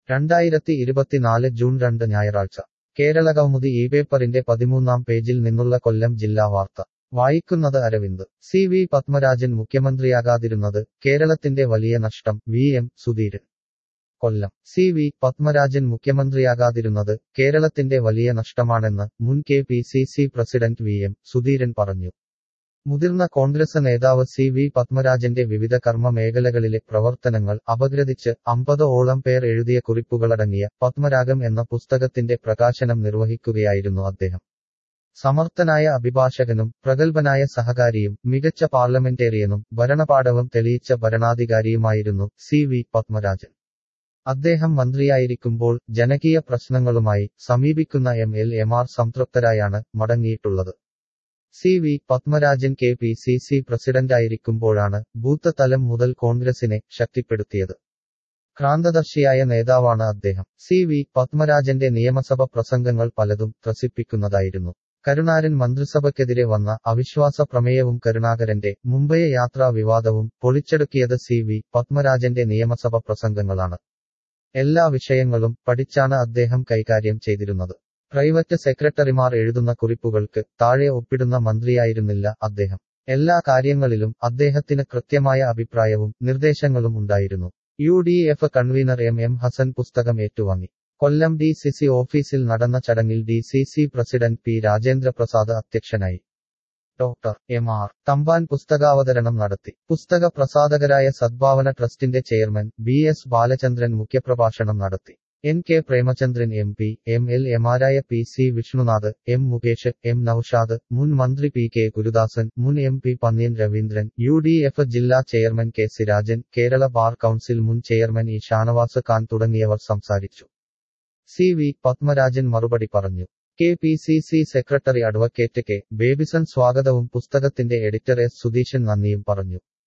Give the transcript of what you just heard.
രണ്ടായിരത്തി ഇരുപത്തിനാല് ജൂൺ രണ്ട് ഞായറാഴ്ച കേരളകൗമുദി ഈ പേപ്പറിന്റെ പതിമൂന്നാം പേജിൽ നിന്നുള്ള കൊല്ലം ജില്ലാ വാർത്ത വായിക്കുന്നത് അരവിന്ദ് സി വി പത്മരാജൻ മുഖ്യമന്ത്രിയാകാതിരുന്നത് കേരളത്തിന്റെ വലിയ നഷ്ടം V M Sudheeran Kollam C V Padmarajan മുഖ്യമന്ത്രിയാകാതിരുന്നത് കേരളത്തിന്റെ വലിയ നഷ്ടമാണെന്ന് മുൻ K P C C president V M Sudheeran പറഞ്ഞു മുതിർന്ന കോൺഗ്രസ് നേതാവ് സി വി പത്മരാജന്റെ വിവിധ കർമ്മ മേഖലകളിലെ പ്രവർത്തനങ്ങൾ അപഗ്രഥിച്ച് അമ്പത് ഓളം പേർ എഴുതിയ കുറിപ്പുകളടങ്ങിയ പത്മരാഗം എന്ന പുസ്തകത്തിന്റെ പ്രകാശനം നിർവഹിക്കുകയായിരുന്നു അദ്ദേഹം സമർത്ഥനായ അഭിഭാഷകനും പ്രഗത്ഭനായ സഹകാരിയും മികച്ച പാർലമെന്റേറിയനും ഭരണപാഠവും തെളിയിച്ച ഭരണാധികാരിയുമായിരുന്നു സി വി പത്മരാജൻ അദ്ദേഹം മന്ത്രിയായിരിക്കുമ്പോൾ ജനകീയ പ്രശ്നങ്ങളുമായി സമീപിക്കുന്ന എം എൽ എമാർ സംതൃപ്തരായാണ് മടങ്ങിയിട്ടുള്ളത് C V Padmarajan K P C C പ്രസിഡന്റായിരിക്കുമ്പോഴാണ് ബൂത്ത് തലം മുതൽ കോൺഗ്രസിനെ ശക്തിപ്പെടുത്തിയത് ക്രാന്തദർശിയായ നേതാവാണ് അദ്ദേഹം സി വി പത്മരാജന്റെ നിയമസഭ പ്രസംഗങ്ങൾ പലതും ത്രസിപ്പിക്കുന്നതായിരുന്നു കരുണാരൻ മന്ത്രിസഭയ്ക്കെതിരെ വന്ന അവിശ്വാസ പ്രമേയവും കരുണാകരന്റെ മുംബൈ യാത്രാ വിവാദവും പൊളിച്ചെടുക്കിയത് സി വി പത്മരാജന്റെ നിയമസഭ പ്രസംഗങ്ങളാണ് എല്ലാ വിഷയങ്ങളും പഠിച്ചാണ് അദ്ദേഹം കൈകാര്യം ചെയ്തിരുന്നത് പ്രൈവറ്റ് സെക്രട്ടറിമാർ എഴുതുന്ന കുറിപ്പുകൾക്ക് താഴെ ഒപ്പിടുന്ന മന്ത്രിയായിരുന്നില്ല അദ്ദേഹം എല്ലാ കാര്യങ്ങളിലും അദ്ദേഹത്തിന് കൃത്യമായ അഭിപ്രായവും നിർദ്ദേശങ്ങളും ഉണ്ടായിരുന്നു U D F convener M M Hassan പുസ്തകം ഏറ്റുവാങ്ങി കൊല്ലം ഡി സി സി ഓഫീസിൽ നടന്ന ചടങ്ങിൽ D C C president P Rajendra Prasad അധ്യക്ഷനായി ഡോക്ടർ എം ആർ തമ്പാൻ പുസ്തകാവതരണം നടത്തി പുസ്തക പ്രസാധകരായ സദ്ഭാവന ട്രസ്റ്റിന്റെ ചെയർമാൻ ബി എസ് ബാലചന്ദ്രൻ മുഖ്യപ്രഭാഷണം നടത്തി N K Premachandran M P M L എമാരായ P C Vishnunath M Mukesh M Noushad മുൻ മന്ത്രി പി കെ ഗുരുദാസൻ മുൻ M P Pannyan Raveendran U D F ജില്ലാ chairman K Sirajan Kerala bar council മുൻ ചെയർമാൻ ഇ ഷാനവാസ് ഖാൻ തുടങ്ങിയവർ സംസാരിച്ചു സി വി പത്മരാജൻ മറുപടി പറഞ്ഞു K P C C secretary advocate K Babyson സ്വാഗതവും പുസ്തകത്തിന്റെ എഡിറ്റർ എസ് സുധീഷൻ നന്ദിയും പറഞ്ഞു